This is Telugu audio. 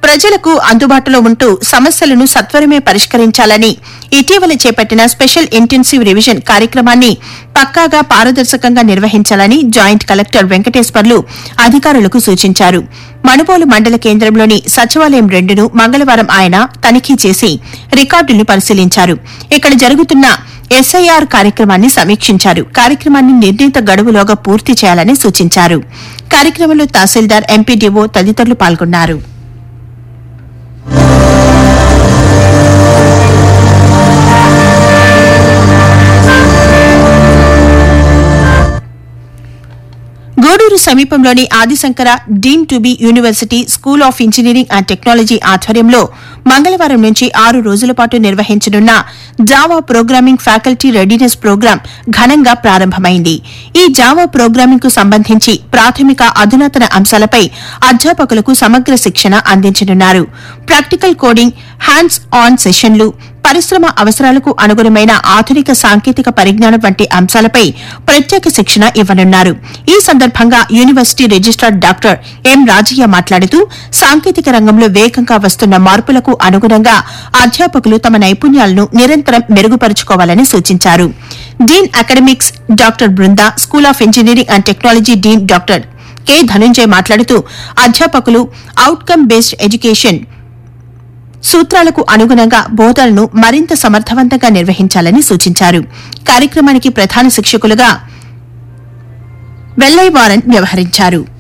ప్రజలకు అందుబాటులో ఉంటూ సమస్యలను సత్వరమే పరిష్కరించాలని ఇటీవల చేపట్టిన స్పెషల్ ఇంటెన్సివ్ రివిజన్ కార్యక్రమాన్ని పక్కాగా పారదర్శకంగా నిర్వహించాలని జాయింట్ కలెక్టర్ వెంకటేశ్వర్లు అధికారులకు సూచించారు మణుబోలు మండల కేంద్రంలోని సచివాలయం రెండును మంగళవారం ఆయన తనిఖీ చేసి రికార్డుల్ని పరిశీలించారు ఇక్కడ జరుగుతున్న ఎస్ఐఆర్ కార్యక్రమాన్ని సమీక్షించారు కార్యక్రమాన్ని నిర్ణీత గడువులోగా పూర్తి చేయాలని సూచించారు కార్యక్రమంలో తహసీల్దార్ ఎంపీడీఓ తదితరులు పాల్గొన్నారు గూడూరు సమీపంలోని Adishankara deem to be university school of engineering and technology ఆధ్వర్యంలో మంగళవారం నుంచి ఆరు రోజుల పాటు నిర్వహించనున్న Java programming faculty readiness programme ఘనంగా ప్రారంభమైంది ఈ జావా ప్రోగ్రామింగ్ కు సంబంధించి ప్రాథమిక అధునాతన అంశాలపై అధ్యాపకులకు సమగ్ర శిక్షణ అందించనున్నారు ప్రాక్టికల్ కోడింగ్ హ్యాండ్స్ ఆన్ సెషన్లు పరిశ్రమ అవసరాలకు అనుగుణమైన ఆధునిక సాంకేతిక పరిజ్ఞానం వంటి అంశాలపై ప్రత్యేక శిక్షణ ఇవ్వనున్నారు ఈ సందర్భంగా university registrar doctor M Rajaiah మాట్లాడుతూ సాంకేతిక రంగంలో వేగంగా వస్తున్న మార్పులకు అనుగుణంగా అధ్యాపకులు తమ నైపుణ్యాలను నిరంతరం మెరుగుపరుచుకోవాలని సూచించారు dean academics doctor Brinda school of engineering and technology dean doctor K Dhanunjay మాట్లాడుతూ అధ్యాపకులు అవుట్కమ్ బేస్డ్ ఎడ్యుకేషన్ సూత్రాలకు అనుగుణంగా బోధనను మరింత సమర్థవంతంగా నిర్వహించాలని సూచించారు కార్యక్రమానికి ప్రధాన శిక్షకులుగా వెల్లై వారన్ వ్యవహరించారు